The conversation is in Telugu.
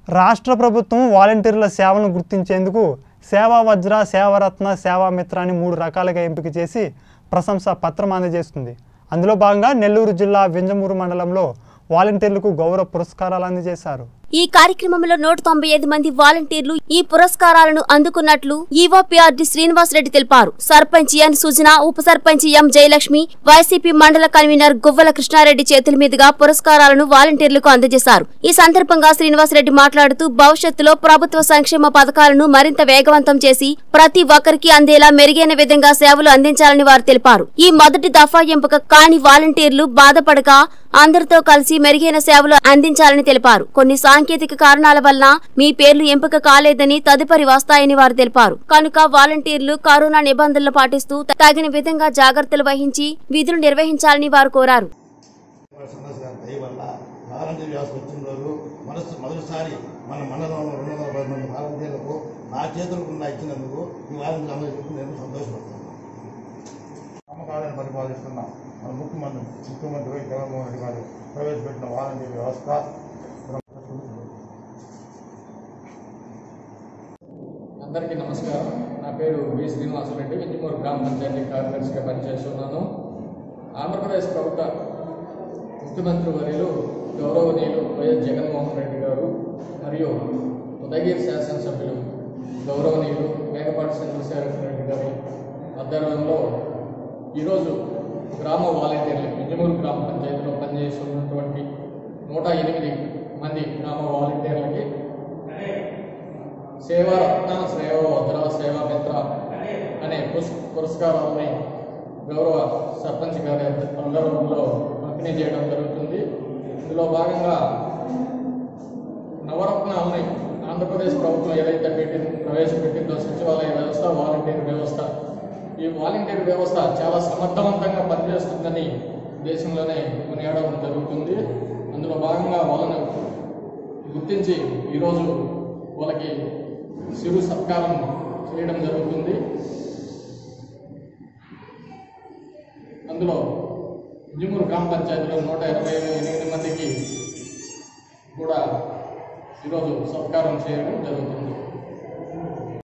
రాష్ట్ర ప్రభుత్వం వాలంటీర్ల సేవలను గుర్తించేందుకు సేవా వజ్ర సేవరత్న సేవామిత్ర అని మూడు రకాలుగా ఎంపిక చేసి ప్రశంసా పత్రం అందజేస్తుంది అందులో భాగంగా నెల్లూరు జిల్లా వింజమూరు మండలంలో వాలంటీర్లకు గౌరవ పురస్కారాలు అందజేశారు ఈ కార్యక్రమంలో నూట తొంభై ఐదు మంది వాలంటీర్లు ఈ పురస్కారాలను అందుకున్నట్లు ఈవోపీఆర్డి శ్రీనివాస్ రెడ్డి తెలిపారు సర్పంచ్ ఎన్ సుజన ఉప సర్పంచ్ ఎం జయలక్ష్మి వైసీపీ మండల కన్వీనర్ గువ్వల కృష్ణారెడ్డి చేతుల మీదుగా పురస్కారాలను వాలంటీర్లకు అందజేశారు ఈ సందర్భంగా శ్రీనివాస్ రెడ్డి మాట్లాడుతూ భవిష్యత్తులో ప్రభుత్వ సంక్షేమ పథకాలను మరింత వేగవంతం చేసి ప్రతి ఒక్కరికి అందేలా మెరుగైన విధంగా సేవలు అందించాలని వారు తెలిపారు ఈ మొదటి దఫా ఎంపిక కాని వాలంటీర్లు బాధపడక అందరితో కలిసి మెరుగైన సేవలు అందించాలని తెలిపారు కొన్ని సాంకేతిక కారణాల వలన మీ పేర్లు ఎంపిక కాలేదని తదుపరి వస్తాయని వారు తెలిపారు కనుక వాలంటీర్లు కరోనా నిబంధనలు పాటిస్తూ తగిన విధంగా జాగ్రత్తలు వహించి విధులు నిర్వహించాలని వారు కోరారు సందర్శన గారి దయ వల్ల వాలంటీర్ వ్యవస్థ వచ్చిన రోజు మనసు మొదటిసారి మన మండలంలో రెండు వందల పది మంది వాలంటీర్లకు నా చేతులకు నా ఇచ్చినందుకు ఈ వాలంటీర్ అందరూ చెప్పి నేను సంతోషపడుతున్నాను నమ్మకాలను పరిపాలిస్తున్న మన ముఖ్యమంత్రి ముఖ్యమంత్రి వై జగన్మోహన్ రెడ్డి గారు ప్రవేశపెట్టిన వాలంటీర్ వ్యవస్థ అందరికీ నమస్కారం నా పేరు వి శ్రీనివాసరెడ్డి వింజమూరు గ్రామ పంచాయతీ కార్యదర్శిగా పనిచేస్తున్నాను ఆంధ్రప్రదేశ్ ప్రభుత్వ ముఖ్యమంత్రి వర్యులు గౌరవనీయులు వైఎస్ జగన్మోహన్ రెడ్డి గారు మరియు ఉదయగిరి శాసనసభ్యులు గౌరవనీయులు మేకపాటి చంద్రశేఖర రెడ్డి గారి ఆధ్వర్యంలో ఈరోజు గ్రామ వాలంటీర్లు వింజమూరు గ్రామ పంచాయతీలో పనిచేస్తున్నటువంటి నూట ఎనిమిది మంది గ్రామ వాలంటీర్లకి సేవారత్న సేవ వజ్ర సేవా మిత్ర అనే పురస్ పురస్కారాలని గౌరవ సర్పంచ్ గారి ఆధ్వర్యంలో పంపిణీ చేయడం జరుగుతుంది ఇందులో భాగంగా నవరత్నాలని ఆంధ్రప్రదేశ్ ప్రభుత్వం ఏదైతే పెట్టి ప్రవేశపెట్టిందో సచివాలయ వ్యవస్థ వాలంటీర్ వ్యవస్థ ఈ వాలంటీర్ వ్యవస్థ చాలా సమర్థవంతంగా పనిచేస్తుందని దేశంలోనే కొనియాడడం జరుగుతుంది అందులో భాగంగా వాళ్ళను గుర్తించి ఈరోజు వాళ్ళకి చిరు సత్కారం చేయడం జరుగుతుంది అందులో ఇంజమూరు గ్రామ పంచాయతీలో నూట ఇరవై ఎనిమిది మందికి కూడా ఈరోజు సత్కారం చేయడం జరుగుతుంది